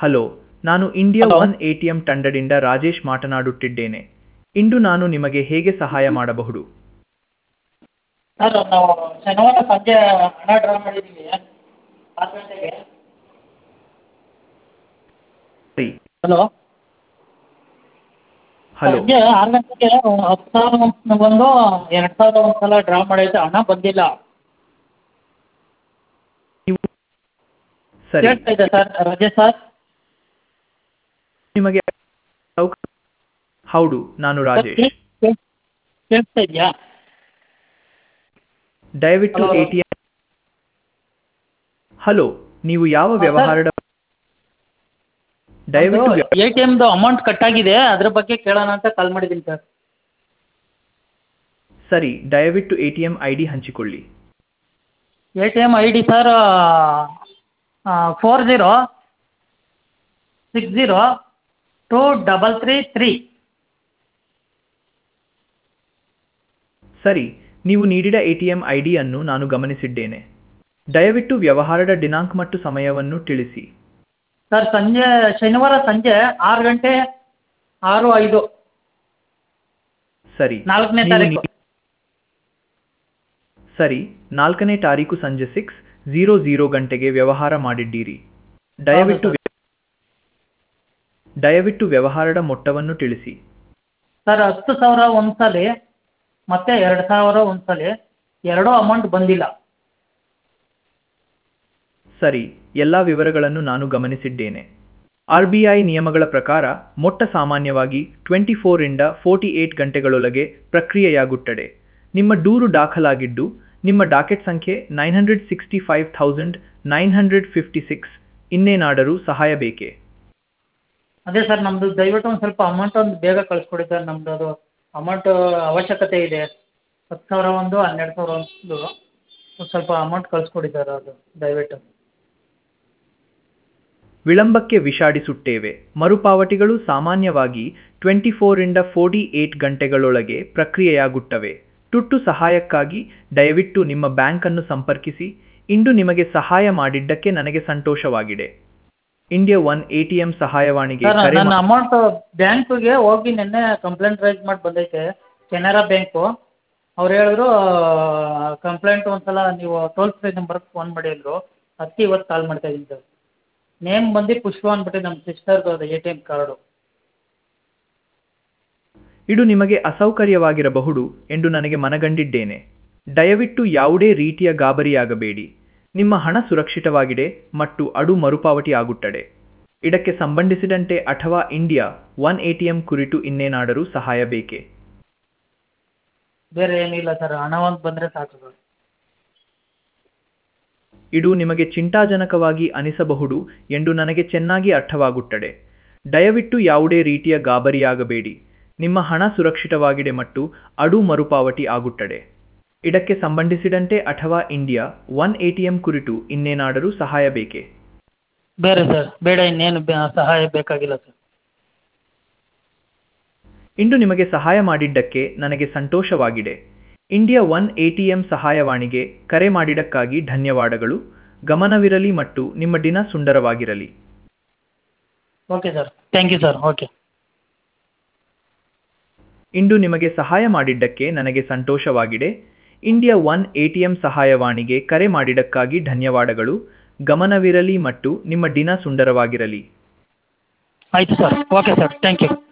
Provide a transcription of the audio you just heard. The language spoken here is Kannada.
ಹಲೋ ನಾನು ಇಂಡಿಯಾ Hello. ಒನ್ ಎಟಿಎಂ ತಂಡದಿಂದ ರಾಜೇಶ್ ಮಾತನಾಡುತ್ತಿದ್ದೇನೆ ಇಂದು ನಾನು ನಿಮಗೆ ಹೇಗೆ ಸಹಾಯ ಮಾಡಬಹುದು ಸರ್ ನಾವು ಶನಿವಾರ ಸಂಜೆ ಹಣ ಡ್ರಾ ಮಾಡಿದ್ದೀವಿ ಆರು ಗಂಟೆಗೆ ಸರಿ ಹಲೋ ಹಲೋ ಸಂಜೆ ಆರು ಗಂಟೆಗೆ ಹತ್ತು ಸಾವಿರ ಒಂದು ಬಂದು ಎರಡು ಸಾವಿರ ಒಂದು ಸಲ ಡ್ರಾ ಮಾಡೈತೆ ಹಣ ಬಂದಿಲ್ಲ ಸರಿ ಕೇಳ್ತಾ ಇದೆ ಸರ್ ರಜೆ ಸರ್ ನಿಮಗೆ ಸೌಕ- ಹೌದು ನಾನು ರಾಜೇಶ್ ಕೇಳಿಸ್ತಾ ಇದೆಯಾ ದಯವಿಟ್ಟು Hello. ಎಟಿಎಂ ಹಲೋ ನೀವು ಯಾವ ಹಾ, ಸರ್. ವ್ಯವಹಾರದ ದಯವಿಟ್ಟು ವ್ಯ- ಎ ಟಿ ಎಮ್ದು ಅಮೌಂಟ್ ಕಟ್ಟಾಗಿದೆ ಅದ್ರ ಬಗ್ಗೆ ಕೇಳೋಣ ಅಂತ ಕಾಲ್ ಮಾಡಿದ್ದೀನಿ ಸರ್ ಸರಿ ದಯವಿಟ್ಟು ಎಟಿಎಂ ಐ ಡಿ ಹಂಚಿಕೊಳ್ಳಿ A T M I D sir four zero six zero two double three three ಸರಿ ನೀವು ನೀಡಿದ ಎಟಿಎಂ ಐ ಡಿಯನ್ನು ನಾನು ಗಮನಿಸಿದ್ದೇನೆ ದಯವಿಟ್ಟು ವ್ಯವಹಾರದ ದಿನಾಂಕ ಮತ್ತು ಸಮಯವನ್ನು ತಿಳಿಸಿ ಸರ್ ಸಂಜೆ ಶನಿವಾರ ಸಂಜೆ ಆರು ಗಂಟೆ ಆರು ಐದು ಸರಿ ನಾಲ್ಕನೇ ನೀವು ತಾರೀಕು ನೀ- ಸರಿ ನಾಲ್ಕನೇ ತಾರೀಕು ಸಂಜೆ ಸಿಕ್ಸ್ ಝೀರೋ ಝೀರೋ ಗಂಟೆಗೆ ವ್ಯವಹಾರ ಮಾಡಿದ್ದೀರಿ ದಯವಿಟ್ಟು ಹೌದು, ವ್ಯ- ದಯವಿಟ್ಟು ವ್ಯವಹಾರದ ಮೊತ್ತವನ್ನು ತಿಳಿಸಿ ಸರ್ ಹತ್ತು ಸಾವಿರ ಒಂದು ಸಲ ಮತ್ತೆ ಎರಡು ಸಾವಿರ ಒಂದು ಸಲ ಎರಡೂ ಅಮೌಂಟ್ ಬಂದಿಲ್ಲ ಸರಿ ಎಲ್ಲ ವಿವರಗಳನ್ನು ನಾನು ಗಮನಿಸಿದ್ದೇನೆ ಆರ್ ಬಿ ಐ ನಿಯಮಗಳ ಪ್ರಕಾರ ಮೊಟ್ಟ ಸಾಮಾನ್ಯವಾಗಿ ಟ್ವೆಂಟಿ ಫೋರಿಂದ ಫೋರ್ಟಿ ಏಟ್ ಗಂಟೆಗಳೊಳಗೆ ಪ್ರಕ್ರಿಯೆಯಾಗುತ್ತದೆ ನಿಮ್ಮ ದೂರು ದಾಖಲಾಗಿದ್ದು ನಿಮ್ಮ ಡಾಕೆಟ್ ಸಂಖ್ಯೆ nine hundred sixty five thousand nine hundred fifty six ಇನ್ನೇನಾದರೂ ಸಹಾಯ ಬೇಕೇ ಅದೇ ಸರ್ ನಮ್ಮದು ದಯವಿಟ್ಟು ಒಂದು ಸ್ವಲ್ಪ ಅಮೌಂಟ್ ಒಂದು ಬೇಗ ಕಳಿಸ್ಕೊಡಿ ಸರ್ ನಮ್ಮದು ಅದು ಅಮೌಂಟ್ ಅವಶ್ಯಕತೆ ಇದೆ ಹತ್ತು ಸಾವಿರ ಒಂದು ಹನ್ನೆರಡು ಸಾವಿರ ಒಂದು ಒಂದು ಸ್ವಲ್ಪ ಅಮೌಂಟ್ ಕಳಿಸ್ಕೊಡಿ ಸರ್ ಅದು ದಯವಿಟ್ಟು ವಿಳಂಬಕ್ಕೆ ವಿಷಾಡಿಸುತ್ತೇವೆ ಮರುಪಾವತಿಗಳು ಸಾಮಾನ್ಯವಾಗಿ ಟ್ವೆಂಟಿ ಫೋರಿಂದ ಫೋರ್ಟಿ ಏಟ್ ಗಂಟೆಗಳೊಳಗೆ ಪ್ರಕ್ರಿಯೆಯಾಗುತ್ತವೆ ತುರ್ತು ಸಹಾಯಕ್ಕಾಗಿ ದಯವಿಟ್ಟು ನಿಮ್ಮ ಬ್ಯಾಂಕನ್ನು ಸಂಪರ್ಕಿಸಿ ಇಂದು ನಿಮಗೆ ಸಹಾಯ ಮಾಡಿದ್ದಕ್ಕೆ ನನಗೆ ಸಂತೋಷವಾಗಿದೆ ಇಂಡಿಯಾ ಒನ್ ಎಟಿಎಂ ಸಹಾಯವಾಣಿಗೆ ಸರ್ ಕರೆ ನನ್ನ ಮಾ- ಅಮೌಂಟ್ ಬ್ಯಾಂಕಿಗೆ ಹೋಗಿ ನಿನ್ನೆ ಕಂಪ್ಲೇಂಟ್ ರೈಸ್ ಮಾಡಿ ಬಂದೈತೆ ಕೆನರಾ ಬ್ಯಾಂಕು ಅವ್ರು ಹೇಳಿದ್ರು ಕಂಪ್ಲೇಂಟ್ ಒಂದು ಸಲ ನೀವು ಟೋಲ್ ಫ್ರೀ ನಂಬರ್ಗೆ ಫೋನ್ ಮಾಡಿ ಅಂದರು ಅದಕ್ಕೆ ಇವತ್ತು ಕಾಲ್ ಮಾಡ್ತಾ ಇದ್ದೀನಿ ಸರ್ ನೇಮ್ ಬಂದು ಪುಷ್ಪ ಅಂದ್ಬಿಟ್ಟು ನಮ್ಮ ಸಿಸ್ಟರ್ದು ಅದು ಎ ಟಿ ಎಮ್ ಕಾರ್ಡು ಇದು ನಿಮಗೆ ಅಸೌಕರ್ಯವಾಗಿರಬಹುದು ಎಂದು ನನಗೆ ಮನಗಂಡಿದ್ದೇನೆ ದಯವಿಟ್ಟು ಯಾವುದೇ ರೀತಿಯ ಗಾಬರಿಯಾಗಬೇಡಿ ನಿಮ್ಮ ಹಣ ಸುರಕ್ಷಿತವಾಗಿದೆ ಮತ್ತು ಅದು ಮರುಪಾವತಿ ಆಗುತ್ತದೆ ಇದಕ್ಕೆ ಸಂಬಂಧಿಸಿದಂತೆ ಅಥವಾ ಇಂಡಿಯಾ ಒನ್ ಎಟಿಎಂ ಕುರಿತು ಇನ್ನೇನಾದರೂ ಸಹಾಯ ಬೇಕೇ ಬೇರೆ ಏನಿಲ್ಲ ಸರ್ ಹಣ ಒಂದು ಬಂದರೆ ಸಾಕು ಸರ್ ಇದು ನಿಮಗೆ ಚಿಂತಾಜನಕವಾಗಿ ಅನಿಸಬಹುದು ಎಂದು ನನಗೆ ಚೆನ್ನಾಗಿ ಅರ್ಥವಾಗುತ್ತದೆ ದಯವಿಟ್ಟು ಯಾವುದೇ ರೀತಿಯ ಗಾಬರಿಯಾಗಬೇಡಿ ನಿಮ್ಮ ಹಣ ಸುರಕ್ಷಿತವಾಗಿದೆ ಮತ್ತು ಅದು ಮರುಪಾವತಿ ಆಗುತ್ತದೆ ಇದಕ್ಕೆ ಸಂಬಂಧಿಸಿದಂತೆ ಅಥವಾ ಇಂಡಿಯಾ ಒನ್ ಎಟಿಎಂ ಕುರಿತು ಇನ್ನೇನಾದರೂ ಸಹಾಯ ಬೇಕೇ ಬೇರೆ ಸರ್ ಬೇಡ ಇನ್ನೇನು ಬೆ- ಸಹಾಯ ಬೇಕಾಗಿಲ್ಲ ಸರ್ ಇಂದು ನಿಮಗೆ ಸಹಾಯ ಮಾಡಿದ್ದಕ್ಕೆ ನನಗೆ ಸಂತೋಷವಾಗಿದೆ ಇಂಡಿಯಾ ಒನ್ ಎಟಿಎಂ ಸಹಾಯವಾಣಿಗೆ ಕರೆ ಮಾಡಿದ್ದಕ್ಕಾಗಿ ಧನ್ಯವಾದಗಳು ಗಮನವಿರಲಿ ಮತ್ತು ನಿಮ್ಮ ದಿನ ಸುಂದರವಾಗಿರಲಿ okay sir thank you sir okay ಇಂದು ನಿಮಗೆ ಸಹಾಯ ಮಾಡಿದ್ದಕ್ಕೆ ನನಗೆ ಸಂತೋಷವಾಗಿದೆ ಇಂಡಿಯಾ ಒನ್ ಎಟಿಎಂ ಸಹಾಯವಾಣಿಗೆ ಕರೆ ಮಾಡಿದ್ದಕ್ಕಾಗಿ ಧನ್ಯವಾದಗಳು ಗಮನವಿರಲಿ ಮತ್ತು ನಿಮ್ಮ ದಿನ ಸುಂದರವಾಗಿರಲಿ ಆಯಿತು sir okay sir thank you